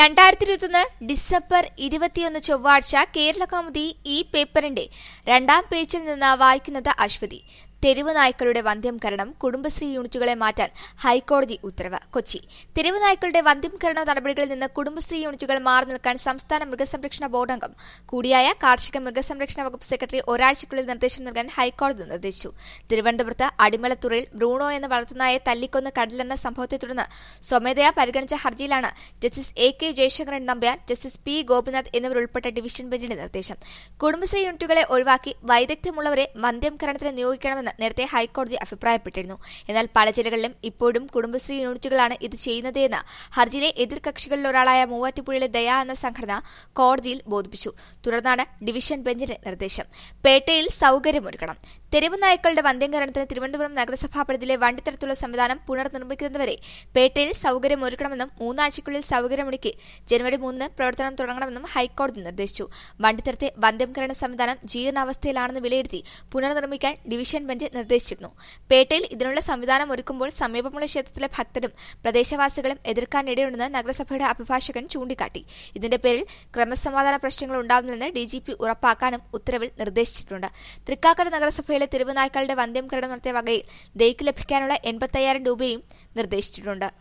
രണ്ടായിരത്തി ഇരുപത്തൊന്ന് ഡിസംബർ ഇരുപത്തിയൊന്ന് ചൊവ്വാഴ്ച കേരള കൗമുദി ഈ പേപ്പറിന്റെ രണ്ടാം പേജിൽ നിന്ന് വായിക്കുന്നത് അശ്വതി തെരുവ് നായ്ക്കളുടെ വന്ധ്യംകരണം കുടുംബശ്രീ യൂണിറ്റുകളെ മാറ്റാൻ ഹൈക്കോടതി ഉത്തരവ് കൊച്ചി തെരുവ് നായ്ക്കളുടെ വന്ധ്യംകരണ നടപടികളിൽ നിന്ന് കുടുംബശ്രീ യൂണിറ്റുകൾ മാറി നിൽക്കാൻ സംസ്ഥാന മൃഗസംരക്ഷണ ബോർഡ് അംഗം കൂടിയായ കാർഷിക മൃഗസംരക്ഷണ വകുപ്പ് സെക്രട്ടറി ഒരാഴ്ചയ്ക്കുള്ളിൽ നിർദ്ദേശം നൽകാൻ ഹൈക്കോടതി നിർദ്ദേശിച്ചു തിരുവനന്തപുരത്ത് അടിമലത്തുറയിൽ ബ്രൂണോ എന്ന വളർത്തുനായെ തല്ലിക്കൊന്ന് കടലെന്ന സംഭവത്തെ തുടർന്ന് സ്വമേധയാ പരിഗണിച്ച ഹർജിയിലാണ് justice A K Jayasankaran Nambiar justice P Gopinath എന്നിവരുൾപ്പെട്ട ഡിവിഷൻ ബെഞ്ചിന്റെ നിർദ്ദേശം കുടുംബശ്രീ യൂണിറ്റുകളെ ഒഴിവാക്കി വൈദഗ്ധ്യമുള്ളവരെ വന്ധ്യംകരണത്തിന് നിയോഗിക്കണമെന്ന് നേരത്തെ ഹൈക്കോടതി അഭിപ്രായപ്പെട്ടിരുന്നു എന്നാൽ പല ജില്ലകളിലും ഇപ്പോഴും കുടുംബശ്രീ യൂണിറ്റുകളാണ് ഇത് ചെയ്യുന്നത് എന്ന് ഹർജിയിലെ എതിർകക്ഷികളിൽ ഒരാളായ മൂവാറ്റുപുഴയിലെ ദയ എന്ന സംഘടന കോടതിയിൽ ബോധിപ്പിച്ചു തുടർന്നാണ് ഡിവിഷൻ ബെഞ്ചിന്റെ നിർദ്ദേശം പേട്ടയിൽ സൌകര്യമൊരുക്കണം തെരുവ് നായ്ക്കളുടെ വന്ധ്യംകരണത്തിന് തിരുവനന്തപുരം നഗരസഭാ പരിധിയിലെ വണ്ടിത്തരത്തുള്ള സംവിധാനം പുനർനിർമ്മിക്കുന്നതുവരെ പേട്ടയിൽ സൌകര്യമൊരുക്കണമെന്നും മൂന്നാഴ്ചയ്ക്കുള്ളിൽ സൌകര്യമൊരുക്കി ജനുവരി മൂന്നിന് പ്രവർത്തനം തുടങ്ങണമെന്നും ഹൈക്കോടതി നിർദ്ദേശിച്ചു വണ്ടിത്തരത്തെ വന്ധ്യംകരണ സംവിധാനം ജീർണാവസ്ഥയിലാണെന്ന് വിലയിരുത്തി പുനർനിർമ്മിക്കാൻ ഡിവിഷൻ ബെഞ്ച് നിർദ്ദേശിച്ചിരുന്നു പേട്ടയിൽ ഇതിനുള്ള സംവിധാനം ഒരുക്കുമ്പോൾ സമീപമുള്ള ക്ഷേത്രത്തിലെ ഭക്തരും പ്രദേശവാസികളും എതിർക്കാനിടയുണ്ടെന്ന് നഗരസഭയുടെ അഭിഭാഷകൻ ചൂണ്ടിക്കാട്ടി ഇതിന്റെ പേരിൽ ക്രമസമാധാന പ്രശ്നങ്ങൾ ഉണ്ടാവുന്നില്ലെന്ന് ഡിജിപി ഉറപ്പാക്കാനും ഉത്തരവിൽ നിർദ്ദേശിച്ചിട്ടുണ്ട് തൃക്കാക്കര നഗരസഭയിലെ തെരുവ് നായ്ക്കളുടെ വന്ധ്യംകരണം നടത്തിയ വകയിൽ ദയ്ക്ക് ലഭിക്കാനുള്ള എൺപത്തയ്യായിരം രൂപയും നിർദ്ദേശിച്ചിട്ടുണ്ട്